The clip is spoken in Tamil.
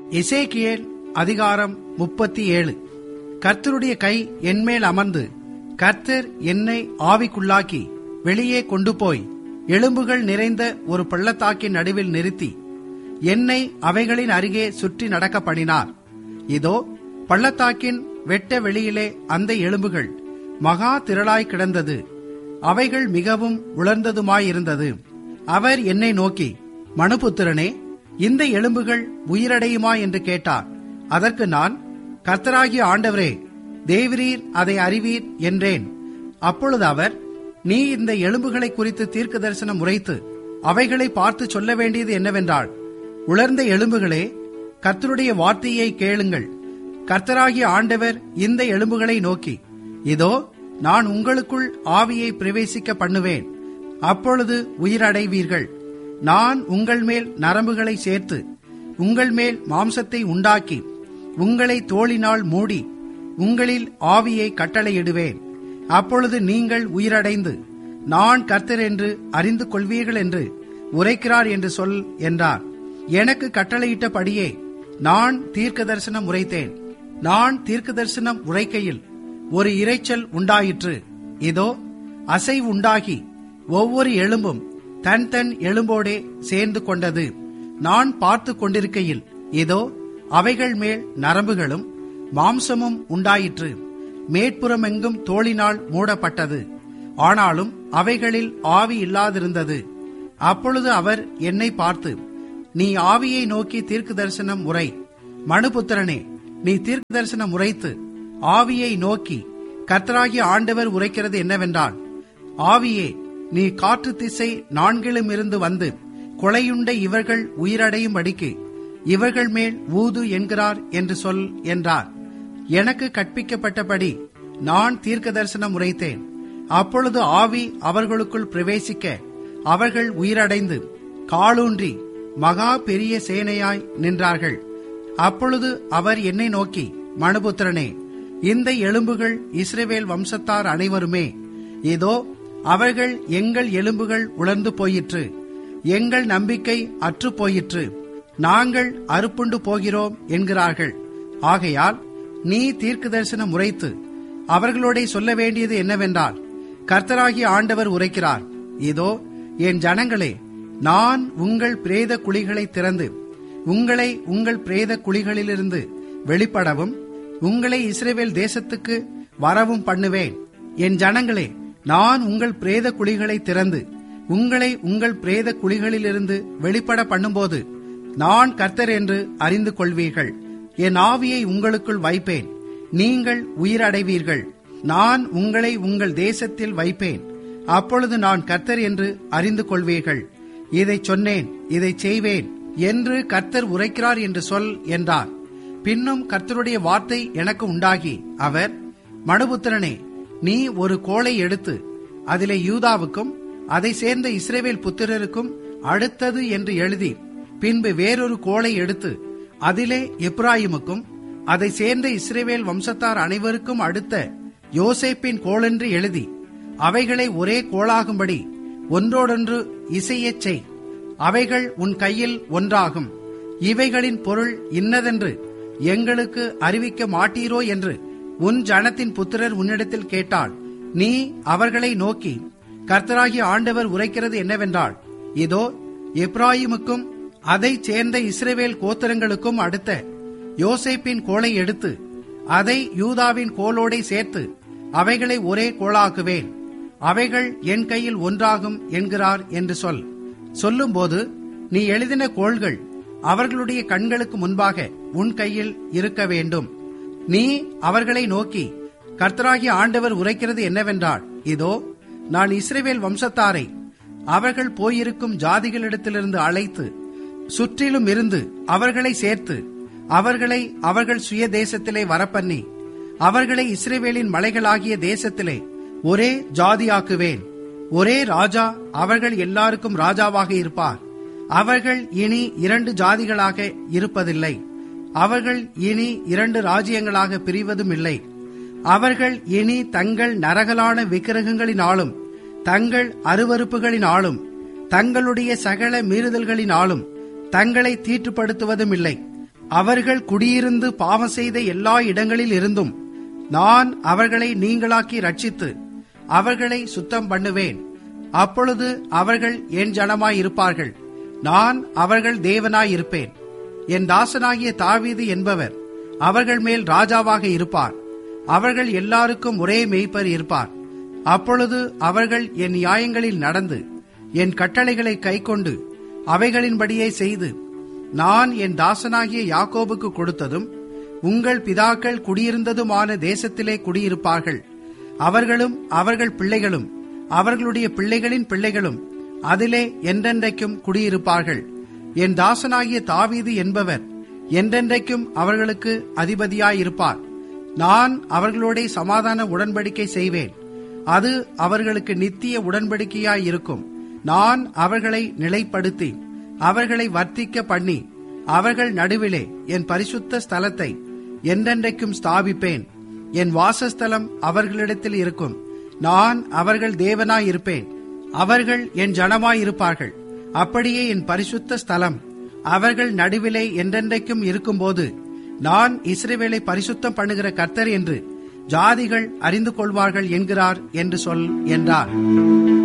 எசேக்கியேல் அதிகாரம் முப்பத்தி ஏழு கர்த்தருடைய கை என்மேல் அமர்ந்து கர்த்தர் என்னை ஆவிக்குள்ளாக்கி வெளியே கொண்டு போய் எலும்புகள் நிறைந்த ஒரு பள்ளத்தாக்கின் நடுவில் நிறுத்தி என்னை அவைகளின் அருகே சுற்றி நடக்க பண்ணினார் இதோ பள்ளத்தாக்கின் வெட்ட வெளியிலே அந்த எலும்புகள் மகா திரளாய் கிடந்தது அவைகள் மிகவும் உலர்ந்ததுமாயிருந்தது அவர் என்னை நோக்கி மனுபுத்திரனே இந்த எலும்புகள் உயிரடையுமா என்று கேட்டார் அதற்கு நான் கர்த்தராகிய ஆண்டவரே தேவரீர் அதை அறிவீர் என்றேன் அப்பொழுது அவர் நீ இந்த எலும்புகளை குறித்து தீர்க்க தரிசனம் உரைத்து அவைகளை பார்த்து சொல்ல வேண்டியது என்னவென்றால் உலர்ந்த எலும்புகளே கர்த்தருடைய வார்த்தையை கேளுங்கள் கர்த்தராகிய ஆண்டவர் இந்த எலும்புகளை நோக்கி இதோ நான் உங்களுக்குள் ஆவியை பிரவேசிக்க பண்ணுவேன் அப்பொழுது உயிரடைவீர்கள் நான் உங்கள் மேல் நரம்புகளை சேர்த்து உங்கள் மேல் மாம்சத்தை உண்டாக்கி உங்களை தோளினால் மூடி உங்களில் ஆவியை கட்டளையிடுவேன் அப்பொழுது நீங்கள் உயிரடைந்து நான் கர்த்தர் என்று அறிந்து கொள்வீர்கள் என்று உரைக்கிறார் என்று சொல் என்றார் எனக்கு கட்டளையிட்டபடியே நான் தீர்க்க தரிசனம் உரைத்தேன் நான் தீர்க்க தரிசனம் உரைக்கையில் ஒரு இரைச்சல் உண்டாயிற்று இதோ அசைவு உண்டாகி ஒவ்வொரு எலும்பும் தன் தன் எலும்போடே சேர்ந்து கொண்டது நான் பார்த்து கொண்டிருக்கையில் இதோ அவைகள் மேல் நரம்புகளும் மாம்சமும் உண்டாயிற்று மேற்புறமெங்கும் தோளினால் மூடப்பட்டது ஆனாலும் அவைகளில் ஆவி இல்லாதிருந்தது அப்பொழுது அவர் என்னை பார்த்து நீ ஆவியை நோக்கி தீர்க்க தரிசனம் உரை மனுபுத்திரனே நீ தீர்க்க தரிசனம் உரைத்து ஆவியை நோக்கி கர்த்தராகிய ஆண்டவர் உரைக்கிறது என்னவென்றால் ஆவியே நீ காற்று திசை நான்கிலும் இருந்து வந்து கொலையுண்ட இவர்கள் உயிரடையும்படிக்கு இவர்கள் மேல் ஊது என்கிறார் என்று சொல் என்றார் எனக்கு கற்பிக்கப்பட்டபடி நான் தீர்க்க தரிசனம் உரைத்தேன் அப்பொழுது ஆவி அவர்களுக்குள் பிரவேசிக்க அவர்கள் உயிரடைந்து காலூன்றி மகா பெரிய சேனையாய் நின்றார்கள் அப்பொழுது அவர் என்னை நோக்கி மனுபுத்திரனே இந்த எலும்புகள் இஸ்ரேவேல் வம்சத்தார் அனைவருமே இதோ அவர்கள் எங்கள் எலும்புகள் உலர்ந்து போயிற்று எங்கள் நம்பிக்கை அற்று போயிற்று நாங்கள் அறுப்புண்டு போகிறோம் என்கிறார்கள் ஆகையால் நீ தீர்க்க தரிசனம் உரைத்து அவர்களோட சொல்ல வேண்டியது என்னவென்றால் கர்த்தராகிய ஆண்டவர் உரைக்கிறார் இதோ என் ஜனங்களே நான் உங்கள் பிரேத குழிகளை திறந்து உங்களை உங்கள் பிரேத குழிகளிலிருந்து வெளிப்படவும் உங்களை இஸ்ரேவேல் தேசத்துக்கு வரவும் பண்ணுவேன் என் ஜனங்களே நான் உங்கள் பிரேத குழிகளை திறந்து உங்களை உங்கள் பிரேத குழிகளிலிருந்து வெளிப்பட பண்ணும்போது நான் கர்த்தர் என்று அறிந்து கொள்வீர்கள் என் ஆவியை உங்களுக்குள் வைப்பேன் நீங்கள் உயிரடைவீர்கள் நான் உங்களை உங்கள் தேசத்தில் வைப்பேன் அப்பொழுது நான் கர்த்தர் என்று அறிந்து கொள்வீர்கள் இதை சொன்னேன் இதை செய்வேன் என்று கர்த்தர் உரைக்கிறார் என்று சொல் என்றார் பின்னும் கர்த்தருடைய வார்த்தை எனக்கு உண்டாகி அவர் மனுபுத்திரனே நீ ஒரு கோளை எடுத்து அதிலே யூதாவுக்கும் அதை சேர்ந்த இஸ்ரேவேல் புத்திரருக்கும் அடுத்தது என்று எழுதி பின்பு வேறொரு கோளை எடுத்து அதிலே எப்ராயிமுக்கும் அதை சேர்ந்த இஸ்ரேவேல் வம்சத்தார் அனைவருக்கும் அடுத்த யோசேப்பின் கோளென்று எழுதி அவைகளை ஒரே கோளாகும்படி ஒன்றோடொன்று இசையச் செய் அவைகள் உன் கையில் ஒன்றாகும் இவைகளின் பொருள் இன்னதென்று எங்களுக்கு அறிவிக்க மாட்டீரோ என்று உன் ஜனத்தின் புத்திரர் உன்னிடத்தில் கேட்டால் நீ அவர்களை நோக்கி கர்த்தராகிய ஆண்டவர் உரைக்கிறது என்னவென்றால் இதோ எப்ராயிமுக்கும் அதை சேர்ந்த இஸ்ரேவேல் கோத்திரங்களுக்கும் அடுத்த யோசேப்பின் கோலை எடுத்து அதை யூதாவின் கோலோடை சேர்த்து அவைகளை ஒரே கோளாக்குவேன் அவைகள் என் கையில் ஒன்றாகும் என்கிறார் என்று சொல் சொல்லும்போது நீ எழுதின கோள்கள் அவர்களுடைய கண்களுக்கு முன்பாக உன் கையில் இருக்க வேண்டும் நீ அவர்களை நோக்கி கர்த்தராகிய ஆண்டவர் உரைக்கிறது என்னவென்றால் இதோ நான் இஸ்ரேவேல் வம்சத்தாரை அவர்கள் போயிருக்கும் ஜாதிகளிடத்திலிருந்து அழைத்து சுற்றிலும் இருந்து அவர்களை சேர்த்து அவர்களை அவர்கள் சுய தேசத்திலே வரப்பண்ணி அவர்களை இஸ்ரேவேலின் மலைகளாகிய தேசத்திலே ஒரே ஜாதியாக்குவேன் ஒரே ராஜா அவர்கள் எல்லாருக்கும் ராஜாவாக இருப்பார் அவர்கள் இனி இரண்டு ஜாதிகளாக இருப்பதில்லை அவர்கள் இனி இரண்டு ராஜ்யங்களாக பிரிவதும் இல்லை அவர்கள் இனி தங்கள் நரகலான விக்கிரகங்களினாலும் தங்கள் அருவறுப்புகளினாலும் தங்களுடைய சகல மீறுதல்களினாலும் தங்களை தீட்டுப்படுத்துவதும் இல்லை அவர்கள் குடியிருந்து பாவம் செய்த எல்லா இடங்களில் இருந்தும் நான் அவர்களை நீங்களாக்கி ரட்சித்து அவர்களை சுத்தம் பண்ணுவேன் அப்பொழுது அவர்கள் என் ஜனமாயிருப்பார்கள் நான் அவர்கள் தேவனாயிருப்பேன் என் தாசனாகிய தாவீது என்பவர் அவர்கள் மேல் ராஜாவாக இருப்பார் அவர்கள் எல்லாருக்கும் ஒரே மெய்ப்பர் இருப்பார் அப்பொழுது அவர்கள் என் நியாயங்களில் நடந்து என் கட்டளைகளை கைக்கொண்டு அவைகளின்படியே செய்து நான் என் தாசனாகிய யாக்கோபுக்கு கொடுத்ததும் உங்கள் பிதாக்கள் குடியிருந்ததுமான தேசத்திலே குடியிருப்பார்கள் அவர்களும் அவர்கள் பிள்ளைகளும் அவர்களுடைய பிள்ளைகளின் பிள்ளைகளும் அதிலே என்றென்றைக்கும் குடியிருப்பார்கள் என் தாசனாகிய தாவீது என்பவர் என்றென்றைக்கும் அவர்களுக்கு அதிபதியாயிருப்பார் நான் அவர்களோட சமாதான உடன்படிக்கை செய்வேன் அது அவர்களுக்கு நித்திய உடன்படிக்கையாயிருக்கும் நான் அவர்களை நிலைப்படுத்தி அவர்களை வர்த்திக்க பண்ணி அவர்கள் நடுவிலே என் பரிசுத்த ஸ்தலத்தை என்றென்றைக்கும் ஸ்தாபிப்பேன் என் வாசஸ்தலம் அவர்களிடத்தில் இருக்கும் நான் அவர்கள் தேவனாயிருப்பேன் அவர்கள் என் ஜனமாயிருப்பார்கள் அப்படியே என் பரிசுத்த ஸ்தலம் அவர்கள் நடுவிலே என்றென்றைக்கும் இருக்கும்போது நான் இஸ்ரேவேலை பரிசுத்தம் பண்ணுகிற கர்த்தர் என்று ஜாதிகள் அறிந்து கொள்வார்கள் என்கிறார் என்று சொல் என்றார்